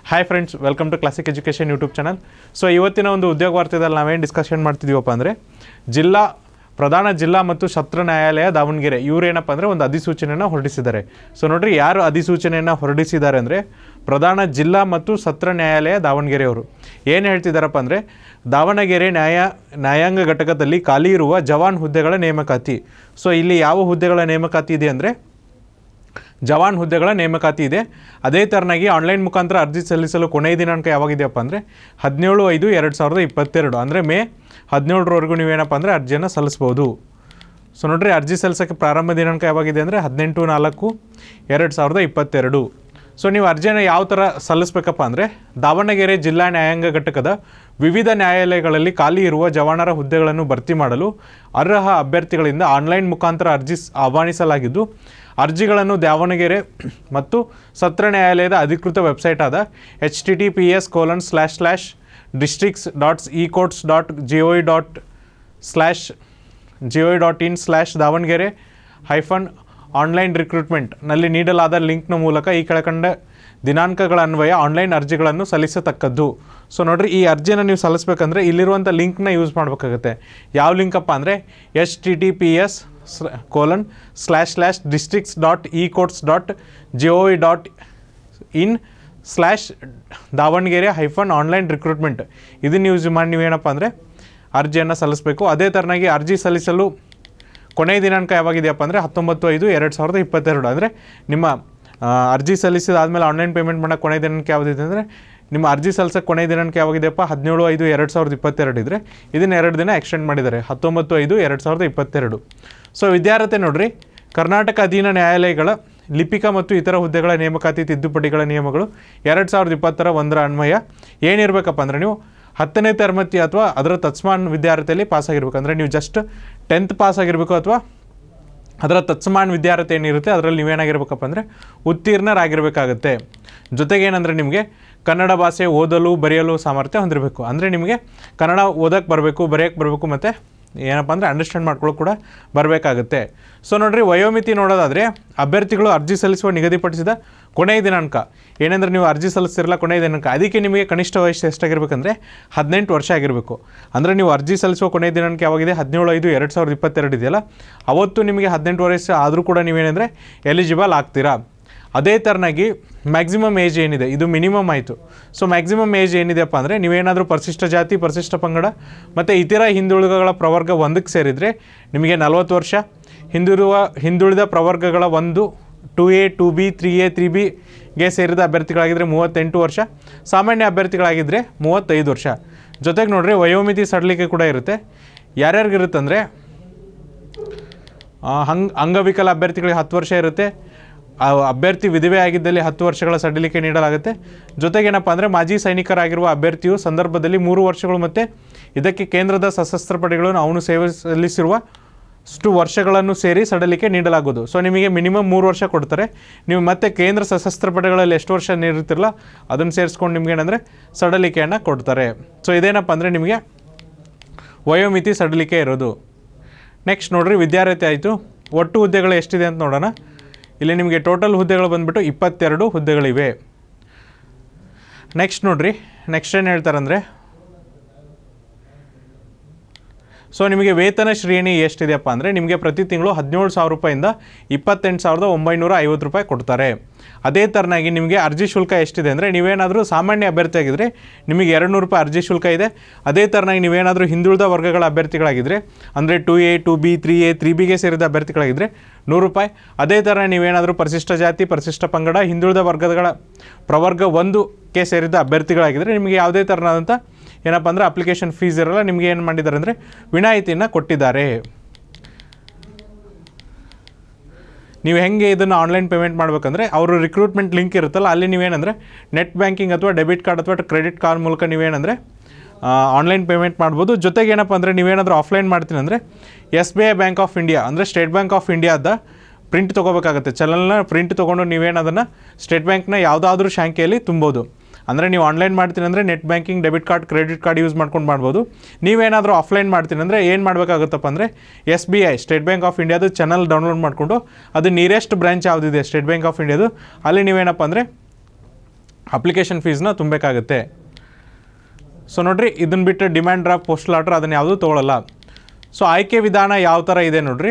hi friends welcome to classic education YouTube channel so ಇವತ್ತಿನ ಒಂದು ಉದ್ಯೋಗ ವಾರ್ತೆದಲ್ಲಿ ನಾವೇನು ಡಿಸ್ಕಷನ್ ಮಾಡ್ತಿದ್ದೀವಪ್ಪ ಅಂದರೆ ಜಿಲ್ಲಾ ಪ್ರಧಾನ ಜಿಲ್ಲಾ ಮತ್ತು ಸತ್ರ ನ್ಯಾಯಾಲಯ ದಾವಣಗೆರೆ ಇವರೇನಪ್ಪ ಅಂದರೆ ಒಂದು ಅಧಿಸೂಚನೆಯನ್ನು ಹೊರಡಿಸಿದ್ದಾರೆ ಸೊ ನೋಡ್ರಿ ಯಾರು ಅಧಿಸೂಚನೆಯನ್ನು ಹೊರಡಿಸಿದ್ದಾರೆ ಅಂದರೆ ಪ್ರಧಾನ ಜಿಲ್ಲಾ ಮತ್ತು ಸತ್ರ ನ್ಯಾಯಾಲಯ ದಾವಣಗೆರೆಯವರು ಏನು ಹೇಳ್ತಿದ್ದಾರಪ್ಪ ಅಂದರೆ ದಾವಣಗೆರೆ ನ್ಯಾಯ ನ್ಯಾಯಾಂಗ ಘಟಕದಲ್ಲಿ ಖಾಲಿ ಇರುವ ಜವಾನ್ ಹುದ್ದೆಗಳ ನೇಮಕಾತಿ ಸೊ ಇಲ್ಲಿ ಯಾವ ಹುದ್ದೆಗಳ ನೇಮಕಾತಿ ಇದೆ ಅಂದರೆ ಜವಾನ್ ಹುದ್ದೆಗಳ ನೇಮಕಾತಿ ಇದೆ ಅದೇ ಥರನಾಗಿ ಆನ್ಲೈನ್ ಮುಖಾಂತರ ಅರ್ಜಿ ಸಲ್ಲಿಸಲು ಕೊನೆಯ ದಿನಾಂಕ ಯಾವಾಗಿದೆಯಪ್ಪ ಅಂದರೆ ಹದಿನೇಳು ಐದು ಎರಡು ಸಾವಿರದ ಇಪ್ಪತ್ತೆರಡು ಅಂದರೆ ಮೇ ಹದಿನೇಳರವರೆಗೂ ನೀವೇನಪ್ಪ ಅಂದರೆ ಅರ್ಜಿಯನ್ನು ಸಲ್ಲಿಸ್ಬೋದು ಸೊ ನೋಡ್ರಿ ಅರ್ಜಿ ಸಲ್ಲಿಸೋಕ್ಕೆ ಪ್ರಾರಂಭ ದಿನಾಂಕ ಯಾವಾಗಿದೆ ಅಂದರೆ ಹದಿನೆಂಟು ನಾಲ್ಕು ಎರಡು ಸಾವಿರದ ಇಪ್ಪತ್ತೆರಡು ಸೊ ನೀವು ಅರ್ಜಿಯನ್ನು ಯಾವ ಥರ ಸಲ್ಲಿಸ್ಬೇಕಪ್ಪ ಅಂದರೆ ದಾವಣಗೆರೆ ಜಿಲ್ಲಾ ನ್ಯಾಯಾಂಗ ಘಟಕದ ವಿವಿಧ ನ್ಯಾಯಾಲಯಗಳಲ್ಲಿ ಖಾಲಿ ಇರುವ ಜವಾನರ ಹುದ್ದೆಗಳನ್ನು ಭರ್ತಿ ಮಾಡಲು ಅರ್ಹ ಅಭ್ಯರ್ಥಿಗಳಿಂದ ಆನ್ಲೈನ್ ಮುಖಾಂತರ ಅರ್ಜಿ ಸ್- ಆಹ್ವಾನಿಸಲಾಗಿದ್ದು ಅರ್ಜಿಗಳನ್ನು ದಾವಣಗೆರೆ ಮತ್ತು ಸತ್ರ ನ್ಯಾಯಾಲಯದ ಅಧಿಕೃತ ವೆಬ್ಸೈಟ್ ಆದ H T T P S colon slash slash districts dots E courts dot G O dot slash G O dot in slash Davanagere hyphen online ರಿಕ್ರೂಟ್ಮೆಂಟ್ನಲ್ಲಿ ನೀಡಲಾದ ಲಿಂಕ್ನ ಮೂಲಕ ಈ ಕೆಳಕಂಡ ದಿನಾಂಕಗಳ ಅನ್ವಯ ಆನ್ಲೈನ್ ಅರ್ಜಿಗಳನ್ನು ಸಲ್ಲಿಸತಕ್ಕದ್ದು ಸೊ ನೋಡ್ರಿ ಈ ಅರ್ಜಿಯನ್ನು ನೀವು ಸಲ್ಲಿಸ್ಬೇಕಂದ್ರೆ ಇಲ್ಲಿರುವಂಥ ಲಿಂಕ್ನ ಯೂಸ್ ಮಾಡಬೇಕಾಗುತ್ತೆ ಯಾವ ಲಿಂಕಪ್ಪ ಅಂದರೆ H T T P S colon slash slash districts dot e courts dot G O dot in slash Davanagere hyphen online recruitment ಇದನ್ನು ಯೂಸ್ ಮಾಡಿ ನೀವೇನಪ್ಪ ಅಂದರೆ ಅರ್ಜಿಯನ್ನು ಸಲ್ಲಿಸಬೇಕು ಅದೇ ಥರನಾಗಿ ಅರ್ಜಿ ಸಲ್ಲಿಸಲು ಕೊನೆಯ ದಿನಾಂಕ ಯಾವಾಗಿದೆಯಪ್ಪ ಅಂದರೆ ಹತ್ತೊಂಬತ್ತು ಐದು ಎರಡು ಸಾವಿರದ ಇಪ್ಪತ್ತೆರಡು ಅಂದರೆ ನಿಮ್ಮ ಆ, ಅರ್ಜಿ ಸಲ್ಲಿಸಿದಾದ್ಮೇಲೆ ಆನ್ಲೈನ್ ಪೇಮೆಂಟ್ ಮಾಡೋಕ್ಕೆ ಕೊನೆಯ ದಿನಾಂಕ ಯಾವುದಿದೆ ಅಂದರೆ ನಿಮ್ಮ ಅರ್ಜಿ ಸಲ್ಲಿಸೋಕ್ಕೆ ಕೊನೆಯ ದಿನಾಂಕ ಯಾವಾಗಿದೆಯಪ್ಪ ಹದಿನೇಳು ಐದು ಎರಡು ಸಾವಿರದ ಇಪ್ಪತ್ತೆರಡು ಇದ್ದರೆ ಇದನ್ನು ಎರಡು ದಿನ ಎಕ್ಸ್ಟೆಂಡ್ ಮಾಡಿದ್ದಾರೆ ಹತ್ತೊಂಬತ್ತು ಐದು ಎರಡು ಸಾವಿರದ ಇಪ್ಪತ್ತೆರಡು ಸೊ ವಿದ್ಯಾರ್ಥಿ ನೋಡ್ರಿ ಕರ್ನಾಟಕ ಅಧೀನ ನ್ಯಾಯಾಲಯಗಳ ಲಿಪಿಕ ಮತ್ತು ಇತರ ಹುದ್ದೆಗಳ ನೇಮಕಾತಿ ತಿದ್ದುಪಡಿಗಳ ನಿಯಮಗಳು ಎರಡು ಸಾವಿರದ ಇಪ್ಪತ್ತರ ಒಂದರ ಅನ್ವಯ ಏನಿರಬೇಕಪ್ಪ ಅಂದರೆ ನೀವು ಹತ್ತನೇ ತರಗತಿ ಅಥವಾ ಅದರ ತತ್ಸಮಾನ ವಿದ್ಯಾರ್ಥಿಯಲ್ಲಿ ಪಾಸ್ ಆಗಿರ್ಬೇಕು ಅಂದರೆ ನೀವು ಜಸ್ಟ್ ಟೆಂತ್ ಪಾಸ್ ಆಗಿರಬೇಕು ಅಥವಾ ಅದರ ತತ್ಸಮಾನ ವಿದ್ಯಾರ್ಥಿ ಏನಿರುತ್ತೆ ಅದರಲ್ಲಿ ನೀವೇನಾಗಿರ್ಬೇಕಪ್ಪ ಅಂದರೆ ಉತ್ತೀರ್ಣರಾಗಿರಬೇಕಾಗತ್ತೆ ಜೊತೆಗೆ ಏನಂದರೆ ನಿಮಗೆ ಕನ್ನಡ ಭಾಷೆ ಓದಲು ಬರೆಯಲು ಸಾಮರ್ಥ್ಯ ಹೊಂದಿರಬೇಕು ಅಂದರೆ ನಿಮಗೆ ಕನ್ನಡ ಓದಕ್ಕೆ ಬರಬೇಕು ಬರೆಯೋಕ್ಕೆ ಬರಬೇಕು ಮತ್ತು ಏನಪ್ಪ ಅಂದರೆ ಅಂಡರ್ಸ್ಟ್ಯಾಂಡ್ ಮಾಡ್ಕೊಳ್ಳೋಕೆ ಕೂಡ ಬರಬೇಕಾಗುತ್ತೆ ಸೊ ನೋಡ್ರಿ ವಯೋಮಿತಿ ನೋಡೋದಾದರೆ ಅಭ್ಯರ್ಥಿಗಳು ಅರ್ಜಿ ಸಲ್ಲಿಸುವ ನಿಗದಿಪಡಿಸಿದ ಕೊನೆಯ ದಿನಾಂಕ ಏನಂದ್ರೆ ನೀವು ಅರ್ಜಿ ಸಲ್ಲಿಸ್ತಿರಲ್ಲ ಕೊನೆಯ ದಿನಾಂಕ ಅದಕ್ಕೆ ನಿಮಗೆ ಕನಿಷ್ಠ ವಯಸ್ಸು ಎಷ್ಟಾಗಿರ್ಬೇಕಂದ್ರೆ ಹದಿನೆಂಟು ವರ್ಷ ಆಗಿರಬೇಕು ಅಂದರೆ ನೀವು ಅರ್ಜಿ ಸಲ್ಲಿಸುವ ಕೊನೆಯ ದಿನಾಂಕ ಯಾವಾಗಿದೆ ಹದಿನೇಳು ಐದು ಎರಡು ಸಾವಿರದ ಇಪ್ಪತ್ತೆರಡು ಇದೆಯಲ್ಲ ಅವತ್ತು ನಿಮಗೆ ಹದಿನೆಂಟು ವಯಸ್ಸು ಆದರೂ ಕೂಡ ನೀವೇನೆಂದರೆ ಎಲಿಜಿಬಲ್ ಆಗ್ತೀರಾ ಅದೇ ಥರನಾಗಿ ಮ್ಯಾಕ್ಸಿಮಮ್ ಏಜ್ ಏನಿದೆ ಇದು ಮಿನಿಮಮ್ ಆಯಿತು ಸೊ ಮ್ಯಾಕ್ಸಿಮಮ್ ಏಜ್ ಏನಿದೆಯಪ್ಪ ಅಂದರೆ ನೀವೇನಾದರೂ ಪರಿಶಿಷ್ಟ ಜಾತಿ ಪರಿಶಿಷ್ಟ ಪಂಗಡ ಮತ್ತು ಇತರ ಹಿಂದುಳಿದಗಳ ಪ್ರವರ್ಗ ಒಂದಕ್ಕೆ ಸೇರಿದರೆ ನಿಮಗೆ ನಲವತ್ತು ವರ್ಷ ಹಿಂದಿರುವ ಹಿಂದುಳಿದ ಪ್ರವರ್ಗಗಳ ಒಂದು two A two B three A three ಬಿಗೆ ಸೇರಿದ ಅಭ್ಯರ್ಥಿಗಳಾಗಿದ್ದರೆ ಮೂವತ್ತೆಂಟು ವರ್ಷ ಸಾಮಾನ್ಯ ಅಭ್ಯರ್ಥಿಗಳಾಗಿದ್ದರೆ ಮೂವತ್ತೈದು ವರ್ಷ ಜೊತೆಗೆ ನೋಡ್ರಿ ವಯೋಮಿತಿ ಸಡಲಿಕೆ ಕೂಡ ಇರುತ್ತೆ ಯಾರ್ಯಾರಿಗಿರುತ್ತೆ ಅಂದರೆ ಹಂಗ್ ಅಂಗವಿಕಲ ಅಭ್ಯರ್ಥಿಗಳಿಗೆ ಹತ್ತು ವರ್ಷ ಇರುತ್ತೆ ಆ ಅಭ್ಯರ್ಥಿ ವಿಧವೆ ಆಗಿದ್ದಲ್ಲಿ ಹತ್ತು ವರ್ಷಗಳ ಸಡಿಲಿಕೆ ನೀಡಲಾಗುತ್ತೆ ಜೊತೆಗೇನಪ್ಪ ಅಂದರೆ ಮಾಜಿ ಸೈನಿಕರಾಗಿರುವ ಅಭ್ಯರ್ಥಿಯು ಸಂದರ್ಭದಲ್ಲಿ ಮೂರು ವರ್ಷಗಳು ಮತ್ತು ಇದಕ್ಕೆ ಕೇಂದ್ರದ ಸಶಸ್ತ್ರ ಪಡೆಗಳನ್ನು ಅವನು ಸೇವೆ ಸಲ್ಲಿಸಿರುವ ಅಷ್ಟು ವರ್ಷಗಳನ್ನು ಸೇರಿ ಸಡಲಿಕೆ ನೀಡಲಾಗುವುದು ಸೊ ನಿಮಗೆ ಮಿನಿಮಮ್ ಮೂರು ವರ್ಷ ಕೊಡ್ತಾರೆ ನೀವು ಮತ್ತೆ ಕೇಂದ್ರ ಸಶಸ್ತ್ರ ಪಡೆಗಳಲ್ಲಿ ಎಷ್ಟು ವರ್ಷ ನೀಡುತ್ತಿರಲ್ಲ ಅದನ್ನು ಸೇರಿಸ್ಕೊಂಡು ನಿಮ್ಗೆ ಏನಂದರೆ ಸಡಲಿಕೆಯನ್ನು ಕೊಡ್ತಾರೆ ಸೊ ಇದೇನಪ್ಪ ಅಂದರೆ ನಿಮಗೆ ವಯೋಮಿತಿ ಸಡಲಿಕೆ ಇರೋದು ನೆಕ್ಸ್ಟ್ ನೋಡ್ರಿ ವಿದ್ಯಾರ್ಥಿ ಆಯಿತು ಒಟ್ಟು ಹುದ್ದೆಗಳು ಎಷ್ಟಿದೆ ಅಂತ ನೋಡೋಣ ಇಲ್ಲಿ ನಿಮಗೆ ಟೋಟಲ್ ಹುದ್ದೆಗಳು ಬಂದುಬಿಟ್ಟು ಇಪ್ಪತ್ತೆರಡು ಹುದ್ದೆಗಳಿವೆ ನೆಕ್ಸ್ಟ್ ನೋಡ್ರಿ ನೆಕ್ಸ್ಟ್ ಏನು ಹೇಳ್ತಾರಂದರೆ ಸೊ ನಿಮಗೆ ವೇತನ ಶ್ರೇಣಿ ಎಷ್ಟಿದೆಯಪ್ಪ ಅಂದರೆ ನಿಮಗೆ ಪ್ರತಿ ತಿಂಗಳು ಹದಿನೇಳು ಸಾವಿರ ರೂಪಾಯಿಂದ ಇಪ್ಪತ್ತೆಂಟು ಸಾವಿರದ ಒಂಬೈನೂರ ಐವತ್ತು ರೂಪಾಯಿ ಕೊಡ್ತಾರೆ ಅದೇ ಥರನಾಗಿ ನಿಮಗೆ ಅರ್ಜಿ ಶುಲ್ಕ ಎಷ್ಟಿದೆ ಅಂದರೆ ನೀವೇನಾದರೂ ಸಾಮಾನ್ಯ ಅಭ್ಯರ್ಥಿ ಆಗಿದ್ದರೆ ನಿಮಗೆ ಎರಡು ನೂರು ರೂಪಾಯಿ ಅರ್ಜಿ ಶುಲ್ಕ ಇದೆ ಅದೇ ಥರನಾಗಿ ನೀವೇನಾದರೂ ಹಿಂದುಳಿದ ವರ್ಗಗಳ ಅಭ್ಯರ್ಥಿಗಳಾಗಿದ್ದರೆ ಅಂದರೆ two A two B three A three ಬಿಗೆ ಸೇರಿದ ಅಭ್ಯರ್ಥಿಗಳಾಗಿದ್ದರೆ ನೂರು ರೂಪಾಯಿ ಅದೇ ಥರ ನೀವೇನಾದರೂ ಪರಿಶಿಷ್ಟ ಜಾತಿ ಪರಿಶಿಷ್ಟ ಪಂಗಡ ಹಿಂದುಳಿದ ವರ್ಗಗಳ ಪ್ರವರ್ಗ ಒಂದುಕ್ಕೆ ಸೇರಿದ ಅಭ್ಯರ್ಥಿಗಳಾಗಿದ್ದರೆ ನಿಮಗೆ ಯಾವುದೇ ಥರನಾದಂಥ ಏನಪ್ಪ ಅಂದರೆ ಅಪ್ಲಿಕೇಶನ್ ಫೀಸ್ ಇರಲ್ಲ ನಿಮಗೆ ಏನು ಮಾಡಿದ್ದಾರೆ ಅಂದರೆ ವಿನಾಯಿತಿಯನ್ನು ಕೊಟ್ಟಿದ್ದಾರೆ ನೀವು ಹೆಂಗೆ ಇದನ್ನು ಆನ್ಲೈನ್ ಪೇಮೆಂಟ್ ಮಾಡಬೇಕಂದ್ರೆ ಅವರು ರಿಕ್ರೂಟ್ಮೆಂಟ್ ಲಿಂಕ್ ಇರುತ್ತಲ್ಲ ಅಲ್ಲಿ ನೀವೇನಂದರೆ ನೆಟ್ ಬ್ಯಾಂಕಿಂಗ್ ಅಥವಾ ಡೆಬಿಟ್ ಕಾರ್ಡ್ ಅಥವಾ ಕ್ರೆಡಿಟ್ ಕಾರ್ಡ್ ಮೂಲಕ ನೀವೇನಂದರೆ ಆನ್ಲೈನ್ ಪೇಮೆಂಟ್ ಮಾಡ್ಬೋದು ಜೊತೆಗೆ ಏನಪ್ಪ ಅಂದರೆ ನೀವೇನಾದರೂ ಆಫ್ಲೈನ್ ಮಾಡ್ತೀನಿ ಅಂದರೆ S B I bank of India ಅಂದರೆ ಸ್ಟೇಟ್ ಬ್ಯಾಂಕ್ ಆಫ್ ಇಂಡಿಯಾದ ಪ್ರಿಂಟ್ ತೊಗೋಬೇಕಾಗುತ್ತೆ ಚಲನ ಪ್ರಿಂಟ್ ತೊಗೊಂಡು ನೀವೇನು ಅದನ್ನು ಸ್ಟೇಟ್ ಬ್ಯಾಂಕ್ನ ಯಾವುದಾದ್ರೂ ಶಾಖೆಯಲ್ಲಿ ತುಂಬೋದು ಅಂದರೆ ನೀವು ಆನ್ಲೈನ್ ಮಾಡ್ತೀನಿ ಅಂದರೆ net banking debit card credit card use ಮಾಡ್ಕೊಂಡು ಮಾಡ್ಬೋದು ನೀವೇನಾದರೂ ಆಫ್ಲೈನ್ ಮಾಡ್ತೀನಿ ಅಂದರೆ ಏನು ಮಾಡಬೇಕಾಗುತ್ತಪ್ಪ ಅಂದರೆ S B I state bank of ಇಂಡಿಯಾದು ಚಾನಲ್ ಡೌನ್ಲೋಡ್ ಮಾಡಿಕೊಂಡು ಅದು ನಿಯರೆಸ್ಟ್ ಬ್ರಾಂಚ್ ಯಾವುದಿದೆ ಸ್ಟೇಟ್ ಬ್ಯಾಂಕ್ ಆಫ್ ಇಂಡಿಯಾದು ಅಲ್ಲಿ ನೀವೇನಪ್ಪ ಅಂದರೆ ಅಪ್ಲಿಕೇಶನ್ ಫೀಸ್ನ ತುಂಬಬೇಕಾಗುತ್ತೆ ಸೊ ನೋಡ್ರಿ ಇದನ್ನ ಬಿಟ್ಟು ಡಿಮ್ಯಾಂಡ್ ಡ್ರಾಫ್ಟ್ ಪೋಸ್ಟಲ್ ಆರ್ಡರ್ ಅದನ್ನು ಯಾವುದೂ ತೊಗೊಳಲ್ಲ ಸೊ ಆಯ್ಕೆ ವಿಧಾನ ಯಾವ ಥರ ಇದೆ ನೋಡ್ರಿ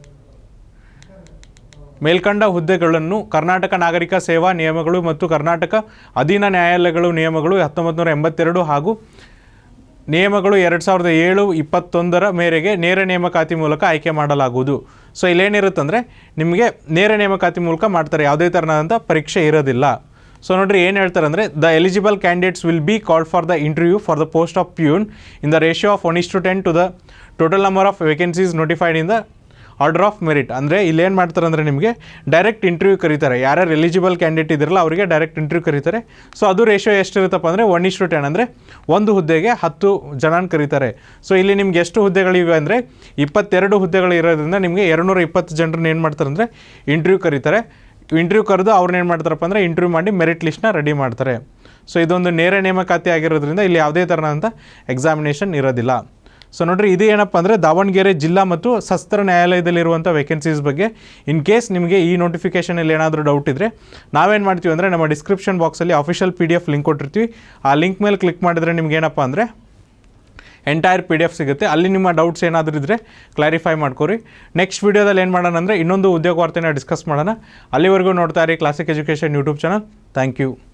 ಮೇಲ್ಕಂಡ ಹುದ್ದೆಗಳನ್ನು ಕರ್ನಾಟಕ ನಾಗರಿಕ ಸೇವಾ ನಿಯಮಗಳು ಮತ್ತು ಕರ್ನಾಟಕ ಅಧೀನ ನ್ಯಾಯಾಲಯಗಳು ನಿಯಮಗಳು ಹತ್ತೊಂಬತ್ತು ನೂರ ಎಂಬತ್ತೆರಡು ಹಾಗೂ ನಿಯಮಗಳು ಎರಡು ಸಾವಿರದ ಏಳು ಇಪ್ಪತ್ತೊಂದರ ಮೇರೆಗೆ ನೇರ ನೇಮಕಾತಿ ಮೂಲಕ ಆಯ್ಕೆ ಮಾಡಲಾಗುವುದು ಸೊ ಇಲ್ಲೇನಿರುತ್ತಂದರೆ ನಿಮಗೆ ನೇರ ನೇಮಕಾತಿ ಮೂಲಕ ಮಾಡ್ತಾರೆ ಯಾವುದೇ ಥರನಾದಂಥ ಪರೀಕ್ಷೆ ಇರೋದಿಲ್ಲ ಸೊ ನೋಡ್ರಿ ಏನು ಹೇಳ್ತಾರೆ ಅಂದರೆ the eligible candidates will be called for the interview for the post of peon in the ratio of one is to ten to the total number of vacancies notified in the order of merit ಅಂದರೆ ಇಲ್ಲಿ ಏನು ಮಾಡ್ತಾರೆ ಅಂದರೆ ನಿಮಗೆ direct interview ಕರೀತಾರೆ ಯಾರ್ಯಾರು eligible candidate ಇದ್ರಲ್ಲ ಅವರಿಗೆ ಡೈರೆಕ್ಟ್ ಇಂಟರ್ವ್ಯೂ ಕರೀತಾರೆ ಸೊ ಅದು ರೇಷಿಯೋ ಎಷ್ಟಿರುತ್ತಪ್ಪ ಅಂದರೆ ಒನ್ ಇಷ್ಟು ಟೆನ್ ಅಂದರೆ ಒಂದು ಹುದ್ದೆಗೆ ಹತ್ತು ಜನನ ಕರೀತಾರೆ ಸೊ ಇಲ್ಲಿ ನಿಮ್ಗೆ ಎಷ್ಟು ಹುದ್ದೆಗಳಿವೆ ಅಂದರೆ ಇಪ್ಪತ್ತೆರಡು ಹುದ್ದೆಗಳು ಇರೋದ್ರಿಂದ ನಿಮಗೆ ಎರಡುನೂರ ಇಪ್ಪತ್ತು ಜನರನ್ನ ಏನು ಮಾಡ್ತಾರೆ ಅಂದರೆ ಇಂಟರ್ವ್ಯೂ ಕರೀತಾರೆ ಇಂಟರ್ವ್ಯೂ ಕರೆದು ಅವ್ರನ್ನ ಏನು ಮಾಡ್ತಾರಪ್ಪ ಅಂದರೆ ಇಂಟರ್ವ್ಯೂ ಮಾಡಿ ಮೆರಿಟ್ ಲಿಸ್ಟ್ನ ರೆಡಿ ಮಾಡ್ತಾರೆ ಸೊ ಇದೊಂದು ನೇರ ನೇಮಕಾತಿ ಆಗಿರೋದ್ರಿಂದ ಇಲ್ಲಿ ಯಾವುದೇ ಥರನಾದಂಥ ಎಕ್ಸಾಮಿನೇಷನ್ ಇರೋದಿಲ್ಲ ಸೊ ನೋಡ್ರಿ ಇದು ಏನಪ್ಪ ಅಂದರೆ ದಾವಣಗೆರೆ ಜಿಲ್ಲಾ ಮತ್ತು ಸಸ್ತ್ರ ನ್ಯಾಯಾಲಯದಲ್ಲಿರುವಂಥ ವೇಕೆನ್ಸೀಸ್ ಬಗ್ಗೆ ಇನ್ ಕೇಸ್ ನಿಮಗೆ ಈ ನೋಟಿಫಿಕೇಷನಲ್ಲಿ ಏನಾದರೂ ಡೌಟ್ ಇದ್ದರೆ ನಾವೇನು ಮಾಡ್ತೀವಿ ಅಂದರೆ ನಮ್ಮ ಡಿಸ್ಕ್ರಿಪ್ಷನ್ ಬಾಕ್ಸಲ್ಲಿ official P D F link ಕೊಟ್ಟಿರ್ತೀವಿ ಆ ಲಿಂಕ್ ಮೇಲೆ ಕ್ಲಿಕ್ ಮಾಡಿದ್ರೆ ನಿಮ್ಗೆ ಏನಪ್ಪ ಅಂದರೆ ಎಂಟೈರ್ ಪಿ ಡಿ ಎಫ್ ಸಿಗುತ್ತೆ ಅಲ್ಲಿ ನಿಮ್ಮ ಡೌಟ್ಸ್ ಏನಾದರೂ ಇದ್ದರೆ ಕ್ಲಾರಿಫೈ ಮಾಡ್ಕೊರಿ ನೆಕ್ಸ್ಟ್ ವೀಡಿಯೋದಲ್ಲಿ ಏನು ಮಾಡೋಣ ಅಂದರೆ ಇನ್ನೊಂದು ಉದ್ಯೋಗ ವಾರ್ತೆನ ಡಿಸ್ಕಸ್ ಮಾಡೋಣ ಅಲ್ಲಿವರೆಗೂ ನೋಡ್ತಾ ಇರಿ Classic education YouTube channel thank you